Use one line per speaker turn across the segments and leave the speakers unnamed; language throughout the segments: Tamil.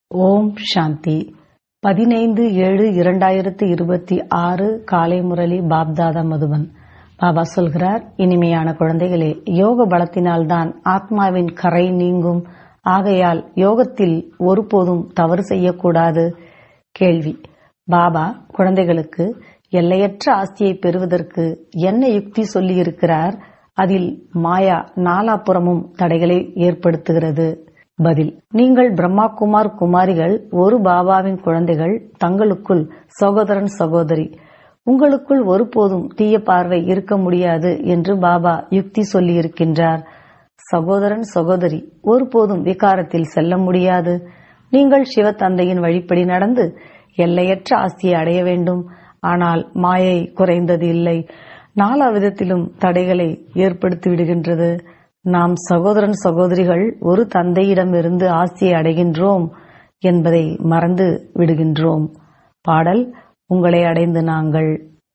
ஓம் சாந்தி பதினைந்து ஏழு இரண்டாயிரத்து இருபத்தி ஆறு காலை முரளி பாப்தாதா மதுபன் பாபா சொல்கிறார் இனிமையான குழந்தைகளே யோக பலத்தினால்தான் ஆத்மாவின் கரை நீங்கும் ஆகையால் யோகத்தில் ஒருபோதும் தவறு செய்யக்கூடாது கேள்வி பாபா குழந்தைகளுக்கு எல்லையற்ற ஆஸ்தியை பெறுவதற்கு என்ன யுக்தி சொல்லியிருக்கிறார் அதில் மாயா நாலாபுறமும் தடைகளை ஏற்படுத்துகிறது பதில் நீங்கள் பிரம்மா குமார் குமாரிகள் ஒரு பாபாவின் குழந்தைகள் தங்களுக்குள் சகோதரன் சகோதரி உங்களுக்குள் ஒருபோதும் தீய பார்வை இருக்க முடியாது என்று பாபா யுக்தி சொல்லியிருக்கின்றார் சகோதரன் சகோதரி ஒருபோதும் விகாரத்தில் செல்ல முடியாது நீங்கள் சிவத்தந்தையின் வழிப்படி நடந்து எல்லையற்ற ஆஸ்தியை அடைய வேண்டும் ஆனால் மாயை குறைந்தது இல்லை நாலா விதத்திலும் தடைகளை ஏற்படுத்தி விடுகின்றது நாம் சகோதரன் சகோதரிகள் ஒரு தந்தையிடமிருந்து ஆசியை அடைகின்றோம் என்பதை மறந்து விடுகின்றோம் பாடல் உங்களை அடைந்து நாங்கள்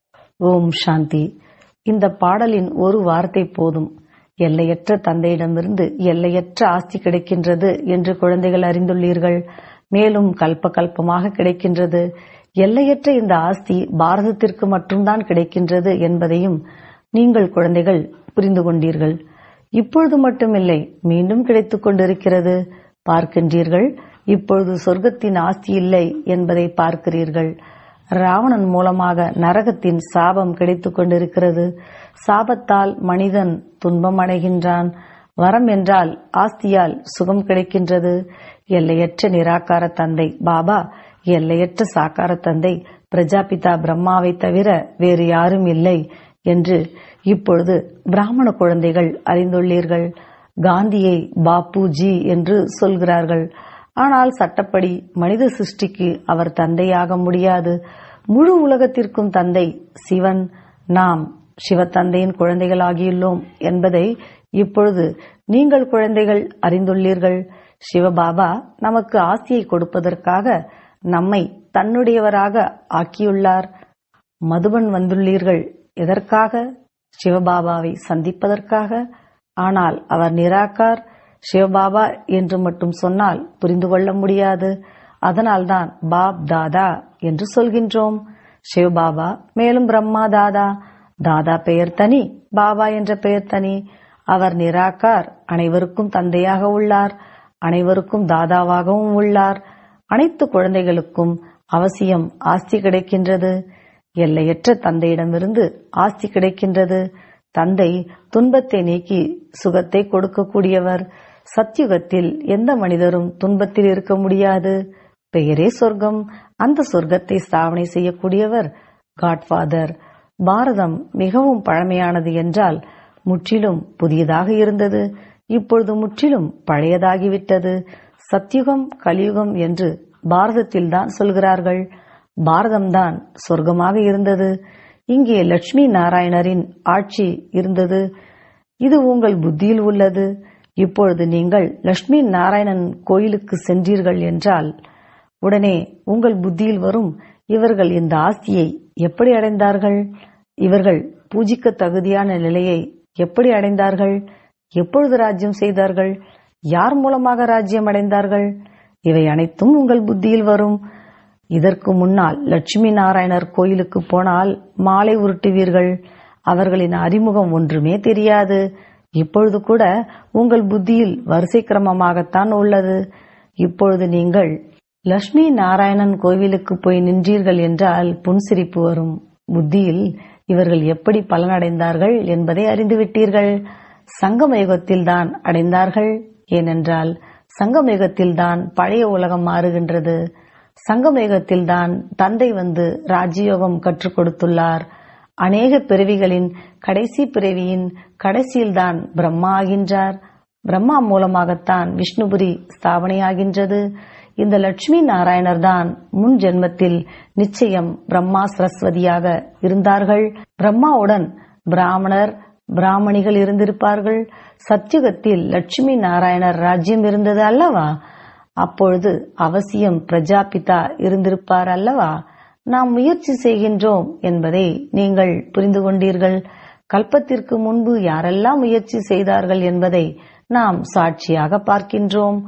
ஓம் சாந்தி இந்த பாடலின் ஒரு வார்த்தை போதும் எல்லையற்ற தந்தையிடமிருந்து எல்லையற்ற ஆஸ்தி கிடைக்கின்றது என்று குழந்தைகள் அறிந்துள்ளீர்கள் மேலும் கல்ப கல்பமாக கிடைக்கின்றது எல்லையற்ற இந்த ஆஸ்தி பாரதத்திற்கு மட்டும்தான் கிடைக்கின்றது என்பதையும் நீங்கள் குழந்தைகள் புரிந்து கொண்டீர்கள் இப்பொழுது மட்டுமில்லை மீண்டும் கிடைத்துக் கொண்டிருக்கிறது பார்க்கின்றீர்கள் இப்பொழுது சொர்க்கத்தின் ஆஸ்தி இல்லை என்பதை பார்க்கிறீர்கள் ராவணன் மூலமாக நரகத்தின் சாபம் கிடைத்துக் கொண்டிருக்கிறது சாபத்தால் மனிதன் துன்பம் அடைகின்றான் வரம் என்றால் ஆஸ்தியால் சுகம் கிடைக்கின்றது எல்லையற்ற நிராகார தந்தை பாபா எல்லையற்ற சாக்கார தந்தை பிரஜாபிதா பிரம்மாவை தவிர வேறு யாரும் இல்லை என்று இப்பொழுது பிராமண குழந்தைகள் அறிந்துள்ளீர்கள் காந்தியை பாப்புஜி என்று சொல்கிறார்கள் ஆனால் சட்டப்படி மனித சிருஷ்டிக்கு அவர் தந்தையாக முடியாது முழு உலகத்திற்கும் தந்தை சிவன் நாம் சிவத்தந்தையின் குழந்தைகளாகியுள்ளோம் என்பதை இப்பொழுது நீங்கள் குழந்தைகள் அறிந்துள்ளீர்கள் சிவபாபா நமக்கு ஆசியை கொடுப்பதற்காக நம்மை தன்னுடையவராக ஆக்கியுள்ளார் மதுபன் வந்துள்ளீர்கள் எதற்காக சிவபாபாவை சந்திப்பதற்காக ஆனால் அவர் நிராகார் சிவபாபா என்று மட்டும் சொன்னால் புரிந்து கொள்ள முடியாது அதனால்தான் பாப் தாதா என்று சொல்கின்றோம் சிவபாபா மேலும் பிரம்மா தாதா தாதா பெயர் தனி பாபா என்ற பெயர் தனி அவர் நிராகார் அனைவருக்கும் தந்தையாக உள்ளார் அனைவருக்கும் தாதாவாகவும் உள்ளார் அனைத்து குழந்தைகளுக்கும் அவசியம் ஆஸ்தி கிடைக்கின்றது எல்லையற்ற தந்தையிடமிருந்து ஆஸ்தி கிடைக்கின்றது தந்தை துன்பத்தை நீக்கி சுகத்தை கொடுக்கக்கூடியவர் சத்யுகத்தில் எந்த மனிதரும் துன்பத்தில் இருக்க முடியாது பெயரே சொர்க்கம் அந்த சொர்க்கத்தை ஸ்தாபனை செய்யக்கூடியவர் காட்ஃபாதர் பாரதம் மிகவும் பழமையானது என்றால் முற்றிலும் புதியதாக இருந்தது இப்பொழுது முற்றிலும் பழையதாகிவிட்டது சத்யுகம் கலியுகம் என்று பாரதத்தில்தான் சொல்கிறார்கள் பாரதம்தான் சொர்க்கமாக இருந்தது இங்கே லட்சுமி நாராயணரின் ஆட்சி இருந்தது இது உங்கள் புத்தியில் உள்ளது இப்பொழுது நீங்கள் லட்சுமி நாராயணன் கோயிலுக்கு சென்றீர்கள் என்றால் உடனே உங்கள் புத்தியில் வரும் இவர்கள் இந்த ஆஸ்தியை எப்படி அடைந்தார்கள் இவர்கள் பூஜிக்க தகுதியான நிலையை எப்படி அடைந்தார்கள் எப்பொழுது ராஜ்யம் செய்தார்கள் யார் மூலமாக ராஜ்யம் அடைந்தார்கள் இவை அனைத்தும் உங்கள் புத்தியில் வரும் இதற்கு முன்னால் லட்சுமி நாராயணர் கோயிலுக்கு போனால் மாலை உருட்டுவீர்கள் அவர்களின் அறிமுகம் ஒன்றுமே தெரியாது இப்பொழுது கூட உங்கள் புத்தியில் வரிசை கிரமமாகத்தான் உள்ளது இப்பொழுது நீங்கள் லட்சுமி நாராயணன் கோவிலுக்கு போய் நின்றீர்கள் என்றால் புன்சிரிப்பு வரும் புத்தியில் இவர்கள் எப்படி பலனடைந்தார்கள் என்பதை அறிந்துவிட்டீர்கள் சங்கமயுகத்தில் தான் அடைந்தார்கள் ஏனென்றால் சங்கமயுகத்தில் தான் பழைய உலகம் மாறுகின்றது சங்கமேகத்தில் தான் தந்தை வந்து ராஜயோகம் கற்றுக் கொடுத்துள்ளார் அநேக பிறவிகளின் கடைசி பிறவியின் கடைசியில்தான் பிரம்மா ஆகின்றார் பிரம்மா மூலமாகத்தான் விஷ்ணுபுரி ஸ்தாபனையாகின்றது இந்த லட்சுமி நாராயணர் தான் முன் ஜென்மத்தில் நிச்சயம் பிரம்மா சரஸ்வதியாக இருந்தார்கள் பிரம்மாவுடன் பிராமணர் பிராமணிகள் இருந்திருப்பார்கள் சத்தியுகத்தில் லட்சுமி நாராயணர் ராஜ்யம் இருந்தது அல்லவா அப்பொழுது அவசியம் பிரஜாபிதா இருந்திருப்பார் அல்லவா நாம் முயற்சி செய்கின்றோம் என்பதை நீங்கள் புரிந்து கொண்டீர்கள் கல்பத்திற்கு முன்பு யாரெல்லாம் முயற்சி செய்தார்கள் என்பதை நாம் சாட்சியாக பார்க்கின்றோம்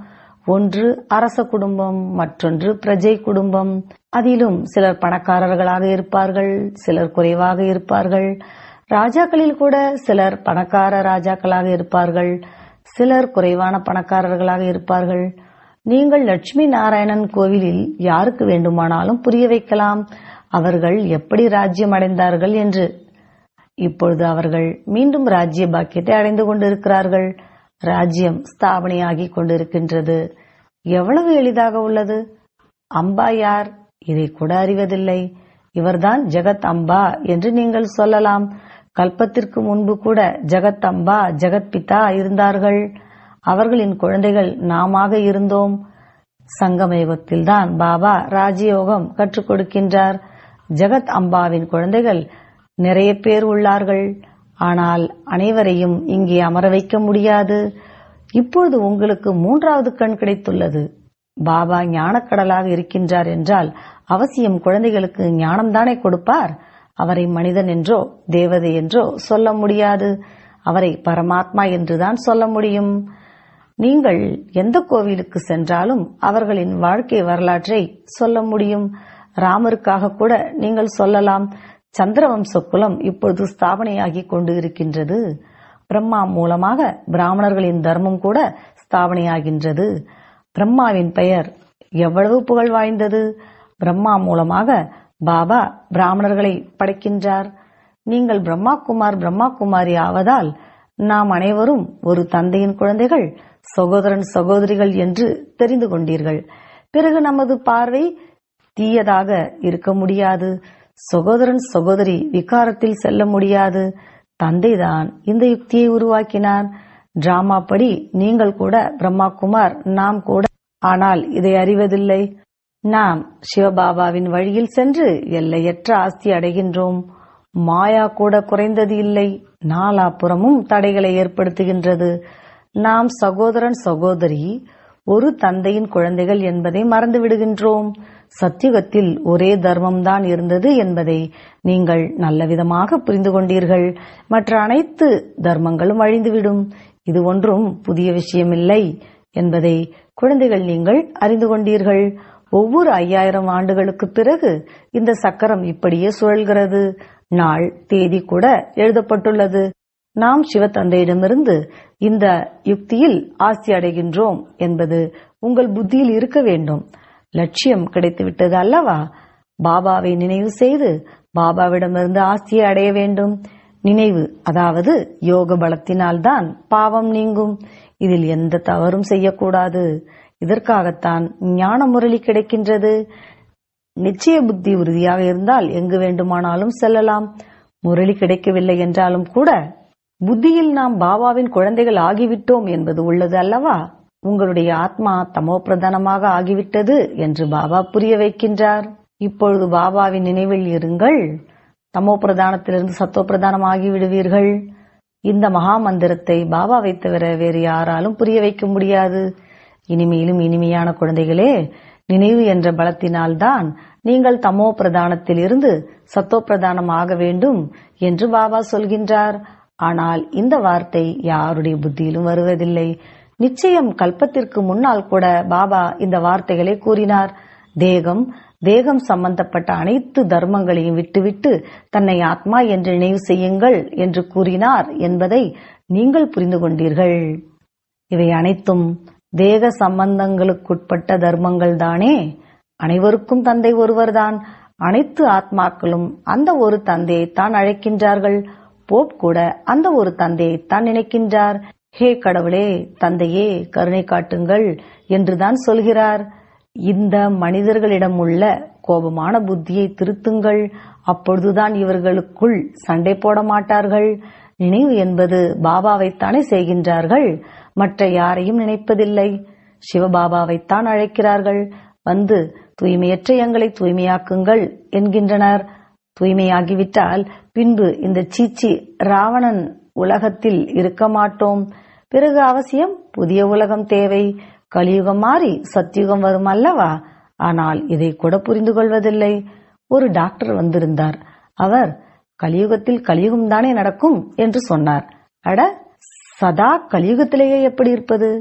ஒன்று அரச குடும்பம் மற்றொன்று பிரஜை குடும்பம் அதிலும் சிலர் பணக்காரர்களாக இருப்பார்கள் சிலர் குறைவாக இருப்பார்கள் ராஜாக்களில் கூட சிலர் பணக்கார ராஜாக்களாக இருப்பார்கள் சிலர் குறைவான பணக்காரர்களாக இருப்பார்கள் நீங்கள் லட்சுமி நாராயணன் கோவிலில் யாருக்கு வேண்டுமானாலும் புரிய வைக்கலாம் அவர்கள் எப்படி ராஜ்யம் அடைந்தார்கள் என்று இப்பொழுது அவர்கள் மீண்டும் ராஜ்ய பாக்கியத்தை அடைந்து கொண்டிருக்கிறார்கள் ராஜ்யம் ஸ்தாபனையாகிக் கொண்டிருக்கின்றது எவ்வளவு எளிதாக உள்ளது அம்பா யார் இதை கூட அறிவதில்லை இவர்தான் ஜெகத் அம்பா என்று நீங்கள் சொல்லலாம் கல்பத்திற்கு முன்பு கூட ஜெகத் அம்பா ஜெகத் பிதா இருந்தார்கள் அவர்களின் குழந்தைகள் நாமாக இருந்தோம் சங்கமயுகத்தில் தான் பாபா ராஜயோகம் கற்றுக் கொடுக்கின்றார் ஜெகத் அம்பாவின் குழந்தைகள் நிறைய பேர் உள்ளார்கள் ஆனால் அனைவரையும் இங்கே அமர வைக்க முடியாது இப்பொழுது உங்களுக்கு மூன்றாவது கண் கிடைத்துள்ளது பாபா ஞானக்கடலாக இருக்கின்றார் என்றால் அவசியம் குழந்தைகளுக்கு ஞானம்தானே கொடுப்பார் அவரை மனிதன் என்றோ தேவதை என்றோ சொல்ல முடியாது அவரை பரமாத்மா என்றுதான் சொல்ல முடியும் நீங்கள் எந்த கோவிலுக்கு சென்றாலும் அவர்களின் வாழ்க்கை வரலாற்றை சொல்ல முடியும் ராமருக்காக கூட நீங்கள் சொல்லலாம் சந்திரவம்ச குலம் இப்பொழுது ஸ்தாபனையாகி கொண்டு இருக்கின்றது பிரம்மா மூலமாக பிராமணர்களின் தர்மம் கூட ஸ்தாபனையாகின்றது பிரம்மாவின் பெயர் எவ்வளவு புகழ் வாய்ந்தது பிரம்மா மூலமாக பாபா பிராமணர்களை படைக்கின்றார் நீங்கள் பிரம்மா குமார் பிரம்மா குமாரி ஆவதால் நாம் அனைவரும் ஒரு தந்தையின் குழந்தைகள் சகோதரன் சகோதரிகள் என்று தெரிந்து கொண்டீர்கள் பிறகு நமது பார்வை தீயதாக இருக்க முடியாது சகோதரன் சகோதரி விகாரத்தில் செல்ல முடியாது தந்தைதான் இந்த யுக்தியை உருவாக்கினார் டிராமா படி நீங்கள் கூட பிரம்மா குமார் நாம் கூட ஆனால் இதை அறிவதில்லை நாம் சிவபாபாவின் வழியில் சென்று எல்லையற்ற ஆஸ்தி அடைகின்றோம் மாயா கூட குறைந்தது இல்லை நாலாபுறமும் தடைகளை ஏற்படுத்துகின்றது நாம் சகோதரன் சகோதரி ஒரு தந்தையின் குழந்தைகள் என்பதை மறந்து விடுகின்றோம் சத்தியுகத்தில் ஒரே தர்மம்தான் இருந்தது என்பதை நீங்கள் நல்லவிதமாக புரிந்து கொண்டீர்கள் மற்ற அனைத்து தர்மங்களும் அழிந்துவிடும் இது ஒன்றும் புதிய விஷயமில்லை என்பதை குழந்தைகள் நீங்கள் அறிந்து கொண்டீர்கள் ஒவ்வொரு ஐயாயிரம் ஆண்டுகளுக்கு பிறகு இந்த சக்கரம் இப்படியே சுழல்கிறது நாள் தேதி கூட எழுதப்பட்டுள்ளது நாம் சிவத்தந்தையிடமிருந்து இந்த யுக்தியில் ஆஸ்தி அடைகின்றோம் என்பது உங்கள் புத்தியில் இருக்க வேண்டும் லட்சியம் கிடைத்துவிட்டது அல்லவா பாபாவை நினைவு செய்து பாபாவிடமிருந்து ஆஸ்தியை அடைய வேண்டும் நினைவு அதாவது யோக பலத்தினால்தான் பாவம் நீங்கும் இதில் எந்த தவறும் செய்யக்கூடாது இதற்காகத்தான் ஞான முரளி கிடைக்கின்றது நிச்சய புத்தி உறுதியாக இருந்தால் எங்கு வேண்டுமானாலும் செல்லலாம் முரளி கிடைக்கவில்லை என்றாலும் கூட புத்தியில் நாம் பாபாவின் குழந்தைகள் ஆகிவிட்டோம் என்பது உள்ளது அல்லவா உங்களுடைய ஆத்மா தமோ பிரதானமாக ஆகிவிட்டது என்று பாபா புரிய வைக்கின்றார் இப்பொழுது பாபாவின் நினைவில் இருங்கள் தமோ பிரதானத்திலிருந்து சத்தோ பிரதானம் ஆகிவிடுவீர்கள் இந்த மகா மந்திரத்தை பாபாவை தவிர வேறு யாராலும் புரிய வைக்க முடியாது இனிமையிலும் இனிமையான குழந்தைகளே நினைவு என்ற பலத்தினால்தான் நீங்கள் தமோ பிரதானத்தில் இருந்து சத்தோ பிரதானம் ஆக வேண்டும் என்று பாபா சொல்கின்றார் ஆனால் இந்த வார்த்தை யாருடைய புத்தியிலும் வருவதில்லை நிச்சயம் கல்பத்திற்கு முன்னால் கூட பாபா இந்த வார்த்தைகளை கூறினார் தேகம் தேகம் சம்பந்தப்பட்ட அனைத்து தர்மங்களையும் விட்டுவிட்டு தன்னை ஆத்மா என்று நினைவு செய்யுங்கள் என்று கூறினார் என்பதை நீங்கள் புரிந்து கொண்டீர்கள் இவை அனைத்தும் தேக சம்பந்தங்களுக்குட்பட்ட தர்மங்கள் தானே அனைவருக்கும் தந்தை ஒருவர்தான் அனைத்து ஆத்மாக்களும் அந்த ஒரு தந்தையை தான் அழைக்கின்றார்கள் போப் கூட அந்த ஒரு தந்தையை தான் நினைக்கின்றார் ஹே கடவுளே தந்தையே கருணை காட்டுங்கள் என்றுதான் சொல்கிறார் இந்த மனிதர்களிடம் உள்ள கோபமான புத்தியை திருத்துங்கள் அப்பொழுதுதான் இவர்களுக்குள் சண்டை போட மாட்டார்கள் நினைவு என்பது பாபாவைத்தானே செய்கின்றார்கள் மற்ற யாரையும் நினைப்பதில்லை சிவபாபாவைத்தான் அழைக்கிறார்கள் வந்து தூய்மையற்ற எங்களை தூய்மையாக்குங்கள் என்கின்றனர் தூய்மையாகிவிட்டால் பின்பு இந்த சீச்சி ராவணன் உலகத்தில் இருக்க மாட்டோம் பிறகு அவசியம் புதிய உலகம் தேவை கலியுகம் மாறி சத்தியுகம் வரும் அல்லவா ஆனால் இதை கூட புரிந்து கொள்வதில்லை ஒரு டாக்டர் வந்திருந்தார் அவர் கலியுகத்தில் கலியுகம் தானே நடக்கும் என்று சொன்னார் அட சதா கலியுகத்திலேயே எப்படி இருப்பது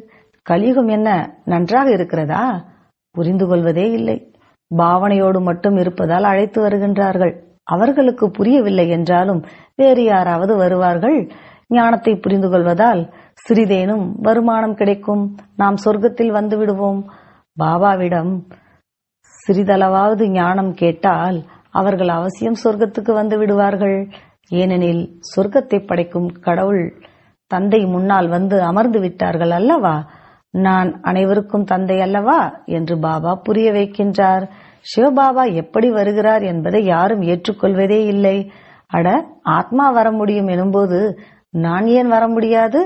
கலியுகம் என்ன நன்றாக இருக்கிறதா புரிந்து கொள்வதே இல்லை பாவனையோடு மட்டும் இருப்பதால் அழைத்து வருகின்றார்கள் அவர்களுக்கு புரியவில்லை என்றாலும் வேறு யாராவது வருவார்கள் ஞானத்தை புரிந்து கொள்வதால் சிறிதேனும் வருமானம் கிடைக்கும் நாம் சொர்க்கத்தில் வந்து விடுவோம் பாபாவிடம் சிறிதளவாவது ஞானம் கேட்டால் அவர்கள் அவசியம் சொர்க்கத்துக்கு வந்து விடுவார்கள் ஏனெனில் சொர்க்கத்தை படைக்கும் கடவுள் தந்தை முன்னால் வந்து அமர்ந்து விட்டார்கள் அல்லவா நான் அனைவருக்கும் தந்தை அல்லவா என்று பாபா புரிய வைக்கின்றார் சிவபாபா எப்படி வருகிறார் என்பதை யாரும் ஏற்றுக்கொள்வதே இல்லை அட ஆத்மா வர முடியும் எனும்போது நான் ஏன் வர முடியாது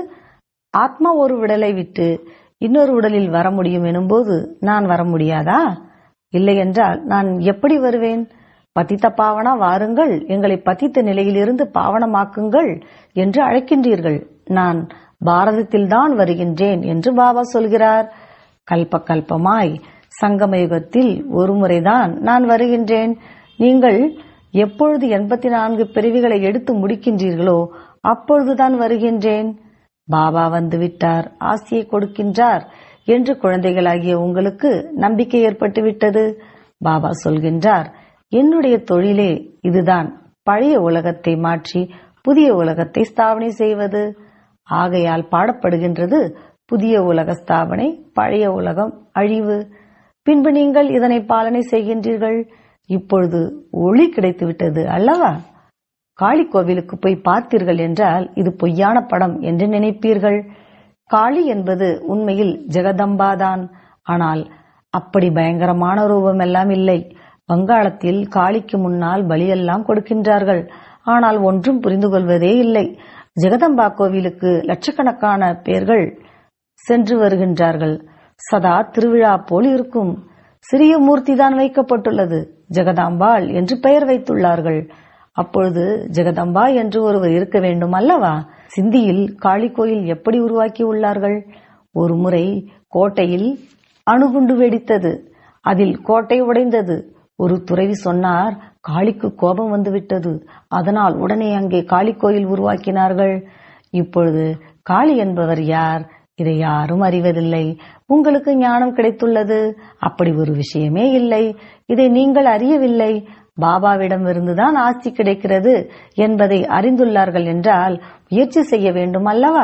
ஆத்மா ஒரு உடலை விட்டு இன்னொரு உடலில் வர முடியும் எனும்போது நான் வர முடியாதா இல்லை என்றால் நான் எப்படி வருவேன் பதித்த பாவனா வாருங்கள் எங்களை பதித்த நிலையிலிருந்து பாவனமாக்குங்கள் என்று அழைக்கின்றீர்கள் நான் பாரதத்தில்தான் வருகின்றேன் என்று பாபா சொல்கிறார் கல்ப கல்பமாய் சங்கமயுகத்தில் ஒரு முறைதான் நான் வருகின்றேன் நீங்கள் எப்பொழுது எண்பத்தி நான்கு பிரிவுகளை எடுத்து முடிக்கின்றீர்களோ அப்பொழுதுதான் வருகின்றேன் பாபா வந்து விட்டார் ஆசியை கொடுக்கின்றார் என்று குழந்தைகளாகிய உங்களுக்கு நம்பிக்கை ஏற்பட்டு விட்டது பாபா சொல்கின்றார் என்னுடைய தொழிலே இதுதான் பழைய உலகத்தை மாற்றி புதிய உலகத்தை ஸ்தாபனை செய்வது ஆகையால் பாடப்படுகின்றது புதிய உலக ஸ்தாபனை பழைய உலகம் அழிவு பின்பு நீங்கள் இதனை பாலனை செய்கின்றீர்கள் இப்பொழுது ஒளி கிடைத்து விட்டது அல்லவா காளி கோவிலுக்கு போய் பார்த்தீர்கள் என்றால் இது பொய்யான படம் என்று நினைப்பீர்கள் காளி என்பது உண்மையில் ஜெகதம்பாதான் ஆனால் அப்படி பயங்கரமான ரூபம் எல்லாம் இல்லை வங்காளத்தில் காளிக்கு முன்னால் பலியெல்லாம் கொடுக்கின்றார்கள் ஆனால் ஒன்றும் புரிந்து கொள்வதே இல்லை ஜெகதம்பா கோவிலுக்கு லட்சக்கணக்கான பேர்கள் சென்று வருகின்றார்கள் சதா திருவிழா போல் இருக்கும் சிறிய மூர்த்தி தான் வைக்கப்பட்டுள்ளது ஜெகதாம்பாள் என்று பெயர் வைத்துள்ளார்கள் அப்பொழுது ஜெகதம்பா என்று ஒருவர் இருக்க வேண்டும் அல்லவா சிந்தியில் காளி கோயில் எப்படி உருவாக்கி உள்ளார்கள் ஒரு முறை கோட்டையில் அணுகுண்டு வெடித்தது அதில் கோட்டை உடைந்தது ஒரு துறவி சொன்னார் காளிக்கு கோபம் வந்துவிட்டது அதனால் உடனே அங்கே காளி கோயில் உருவாக்கினார்கள் இப்பொழுது காளி என்பவர் யார் இதை யாரும் அறிவதில்லை உங்களுக்கு ஞானம் கிடைத்துள்ளது அப்படி ஒரு விஷயமே இல்லை இதை நீங்கள் அறியவில்லை பாபாவிடம் இருந்துதான் ஆட்சி கிடைக்கிறது என்பதை அறிந்துள்ளார்கள் என்றால் முயற்சி செய்ய வேண்டும் அல்லவா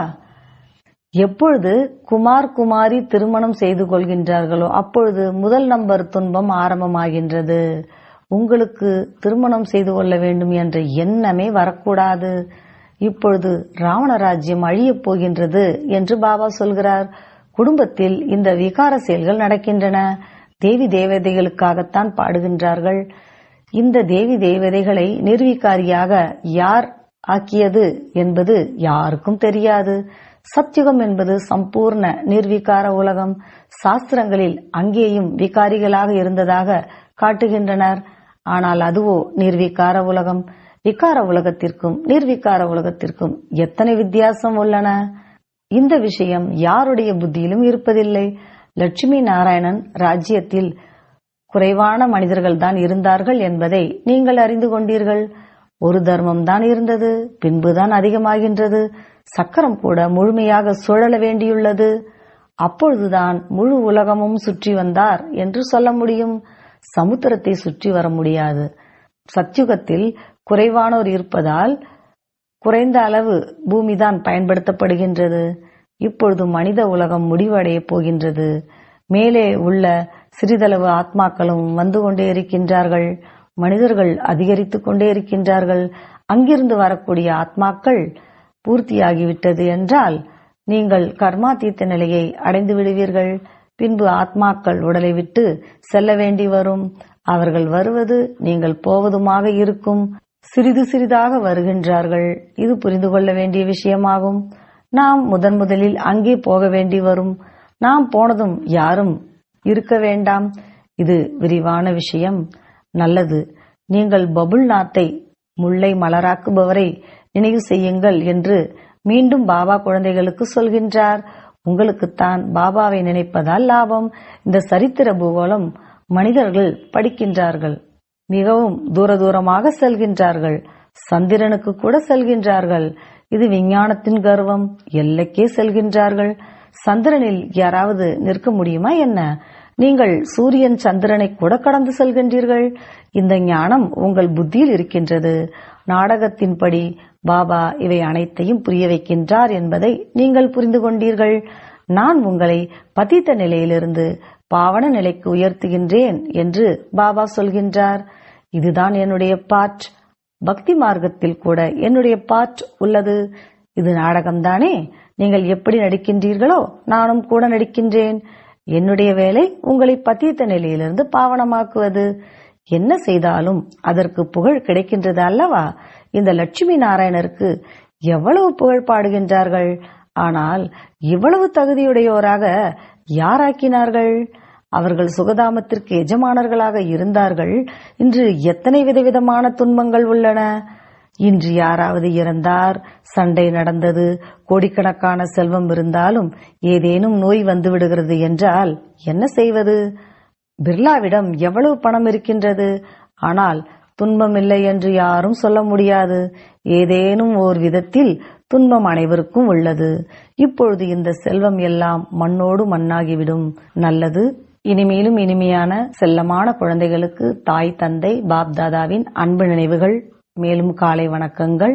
எப்பொழுது குமார் குமாரி திருமணம் செய்து கொள்கின்றார்களோ அப்பொழுது முதல் நம்பர் துன்பம் ஆரம்பமாகின்றது உங்களுக்கு திருமணம் செய்து கொள்ள வேண்டும் என்ற எண்ணமே வரக்கூடாது இப்பொழுது ராவண ராஜ்யம் அழியப் போகின்றது என்று பாபா சொல்கிறார் குடும்பத்தில் இந்த விகார செயல்கள் நடக்கின்றன தேவி தேவதைகளுக்காகத்தான் பாடுகின்றார்கள் இந்த தேவி தேவதைகளை நிர்வீகாரியாக யார் ஆக்கியது என்பது யாருக்கும் தெரியாது சத்யுகம் என்பது சம்பூர்ண நிர்வீகார உலகம் சாஸ்திரங்களில் அங்கேயும் விகாரிகளாக இருந்ததாக காட்டுகின்றனர் ஆனால் அதுவோ நிர்வீகார உலகம் விகார உலகத்திற்கும் நிர்வீகார உலகத்திற்கும் எத்தனை வித்தியாசம் உள்ளன இந்த விஷயம் யாருடைய புத்தியிலும் இருப்பதில்லை லட்சுமி நாராயணன் ராஜ்யத்தில் குறைவான மனிதர்கள் தான் இருந்தார்கள் என்பதை நீங்கள் அறிந்து கொண்டீர்கள் ஒரு தர்மம் தான் இருந்தது பின்புதான் அதிகமாகின்றது சக்கரம் கூட முழுமையாக சுழல வேண்டியுள்ளது அப்பொழுதுதான் முழு உலகமும் சுற்றி வந்தார் என்று சொல்ல முடியும் சமுத்திரத்தை சுற்றி வர முடியாது சத்யுகத்தில் குறைவானோர் இருப்பதால் குறைந்த அளவு பூமிதான் பயன்படுத்தப்படுகின்றது இப்பொழுது மனித உலகம் முடிவடைய போகின்றது மேலே உள்ள சிறிதளவு ஆத்மாக்களும் வந்து கொண்டே இருக்கின்றார்கள் மனிதர்கள் அதிகரித்துக் கொண்டே இருக்கின்றார்கள் அங்கிருந்து வரக்கூடிய ஆத்மாக்கள் பூர்த்தியாகிவிட்டது என்றால் நீங்கள் கர்மாதீத்த நிலையை அடைந்து விடுவீர்கள் பின்பு ஆத்மாக்கள் உடலை விட்டு செல்ல வேண்டி வரும் அவர்கள் வருவது நீங்கள் போவதுமாக இருக்கும் சிறிது சிறிதாக வருகின்றார்கள் இது புரிந்து கொள்ள வேண்டிய விஷயமாகும் நாம் முதன் முதலில் அங்கே போக வேண்டி வரும் நாம் போனதும் யாரும் இருக்க வேண்டாம் இது விரிவான விஷயம் நல்லது நீங்கள் பபுல் நாத்தை முல்லை மலராக்குபவரை நினைவு செய்யுங்கள் என்று மீண்டும் பாபா குழந்தைகளுக்கு சொல்கின்றார் உங்களுக்குத்தான் பாபாவை நினைப்பதால் லாபம் இந்த சரித்திர பூகோளம் மனிதர்கள் படிக்கின்றார்கள் மிகவும் தூர தூரமாக செல்கின்றார்கள் சந்திரனுக்கு கூட செல்கின்றார்கள் இது விஞ்ஞானத்தின் கர்வம் எல்லைக்கே செல்கின்றார்கள் சந்திரனில் யாராவது நிற்க முடியுமா என்ன நீங்கள் சூரியன் சந்திரனை கூட கடந்து செல்கின்றீர்கள் இந்த ஞானம் உங்கள் புத்தியில் இருக்கின்றது நாடகத்தின்படி பாபா இவை அனைத்தையும் புரிய வைக்கின்றார் என்பதை நீங்கள் புரிந்து கொண்டீர்கள் நான் உங்களை பதித்த நிலையிலிருந்து பாவன நிலைக்கு உயர்த்துகின்றேன் என்று பாபா சொல்கின்றார் இதுதான் என்னுடைய பாட் பக்தி மார்க்கத்தில் கூட என்னுடைய பாட் உள்ளது இது நாடகம்தானே நீங்கள் எப்படி நடிக்கின்றீர்களோ நானும் கூட நடிக்கின்றேன் என்னுடைய வேலை உங்களை பத்தித்த நிலையிலிருந்து பாவனமாக்குவது என்ன செய்தாலும் அதற்கு புகழ் கிடைக்கின்றது அல்லவா இந்த லட்சுமி நாராயணருக்கு எவ்வளவு புகழ் பாடுகின்றார்கள் ஆனால் இவ்வளவு தகுதியுடையோராக யாராக்கினார்கள் அவர்கள் சுகதாமத்திற்கு எஜமானர்களாக இருந்தார்கள் இன்று எத்தனை விதவிதமான துன்பங்கள் உள்ளன இன்று யாராவது இறந்தார் சண்டை நடந்தது கோடிக்கணக்கான செல்வம் இருந்தாலும் ஏதேனும் நோய் வந்து விடுகிறது என்றால் என்ன செய்வது பிர்லாவிடம் எவ்வளவு பணம் இருக்கின்றது ஆனால் துன்பம் இல்லை என்று யாரும் சொல்ல முடியாது ஏதேனும் ஓர் விதத்தில் துன்பம் அனைவருக்கும் உள்ளது இப்பொழுது இந்த செல்வம் எல்லாம் மண்ணோடு மண்ணாகிவிடும் நல்லது இனிமேலும் இனிமையான செல்லமான குழந்தைகளுக்கு தாய் தந்தை பாப் தாதாவின் அன்பு நினைவுகள் மேலும் காலை வணக்கங்கள்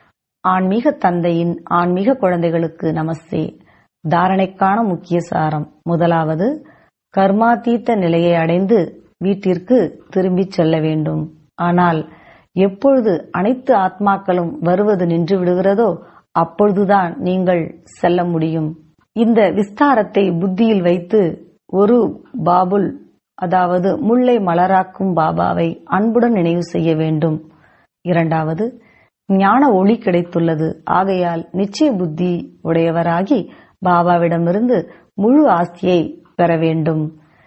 ஆன்மீக தந்தையின் ஆன்மீக குழந்தைகளுக்கு நமஸ்தே தாரணைக்கான முக்கிய சாரம் முதலாவது கர்மாதீத்த நிலையை அடைந்து வீட்டிற்கு திரும்பிச் செல்ல வேண்டும் ஆனால் எப்பொழுது அனைத்து ஆத்மாக்களும் வருவது நின்று விடுகிறதோ அப்பொழுதுதான் நீங்கள் செல்ல முடியும் இந்த விஸ்தாரத்தை புத்தியில் வைத்து ஒரு பாபுல் அதாவது முல்லை மலராக்கும் பாபாவை அன்புடன் நினைவு செய்ய வேண்டும் இரண்டாவது ஞான ஒளி கிடைத்துள்ளது ஆகையால் நிச்சய புத்தி உடையவராகி பாபாவிடமிருந்து முழு ஆஸ்தியை பெற வேண்டும்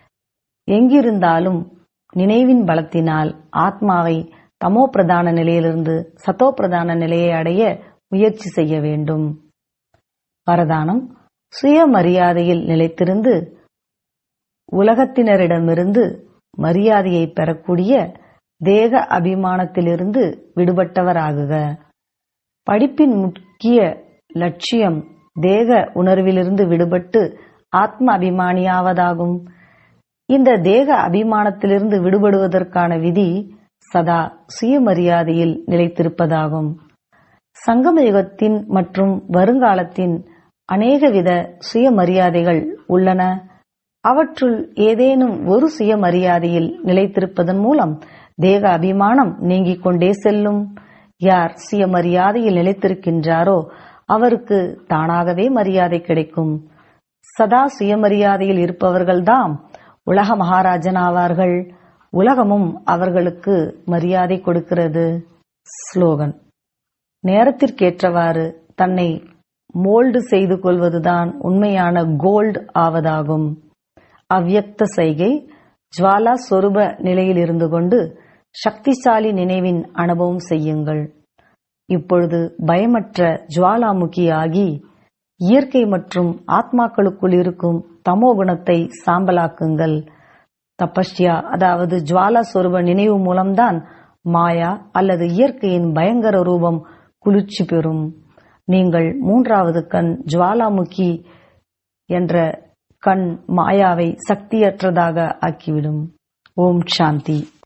எங்கிருந்தாலும் நினைவின் பலத்தினால் ஆத்மாவை தமோ பிரதான நிலையிலிருந்து சத்தோ பிரதான நிலையை அடைய முயற்சி செய்ய வேண்டும் வரதானம் சுயமரியாதையில் நிலைத்திருந்து உலகத்தினரிடமிருந்து மரியாதையை பெறக்கூடிய தேக அபிமானத்திலிருந்து விடுபட்டவராகுக படிப்பின் முக்கிய லட்சியம் தேக உணர்விலிருந்து விடுபட்டு ஆத்ம அபிமானியாவதாகும் இந்த தேக அபிமானத்திலிருந்து விடுபடுவதற்கான விதி சதா சுயமரியாதையில் நிலைத்திருப்பதாகும் சங்கம யுகத்தின் மற்றும் வருங்காலத்தின் அநேகவித சுயமரியாதைகள் உள்ளன அவற்றுள் ஏதேனும் ஒரு சுயமரியாதையில் நிலைத்திருப்பதன் மூலம் தேக அபிமானம் நீங்கிக் கொண்டே செல்லும் யார் சுயமரியாதையில் நிலைத்திருக்கின்றாரோ அவருக்கு தானாகவே மரியாதை கிடைக்கும் சதா சுயமரியாதையில் இருப்பவர்கள்தாம் உலக மகாராஜனாவார்கள் உலகமும் அவர்களுக்கு மரியாதை கொடுக்கிறது ஸ்லோகன் நேரத்திற்கேற்றவாறு தன்னை மோல்டு செய்து கொள்வதுதான் உண்மையான கோல்டு ஆவதாகும் அவ்யக்த சைகை ஜுவாலா சொரூப நிலையில் இருந்து கொண்டு சக்திசாலி நினைவின் அனுபவம் செய்யுங்கள் இப்பொழுது பயமற்ற ஜுவாலாமுகி ஆகி இயற்கை மற்றும் ஆத்மாக்களுக்குள் இருக்கும் தமோ குணத்தை சாம்பலாக்குங்கள் தபஸ்யா அதாவது ஜுவாலா சொரூப நினைவு மூலம்தான் மாயா அல்லது இயற்கையின் பயங்கர ரூபம் குளிர்ச்சி பெறும் நீங்கள் மூன்றாவது கண் ஜுவாலாமுகி என்ற கண் மாயாவை சக்தியற்றதாக ஆக்கிவிடும் ஓம் சாந்தி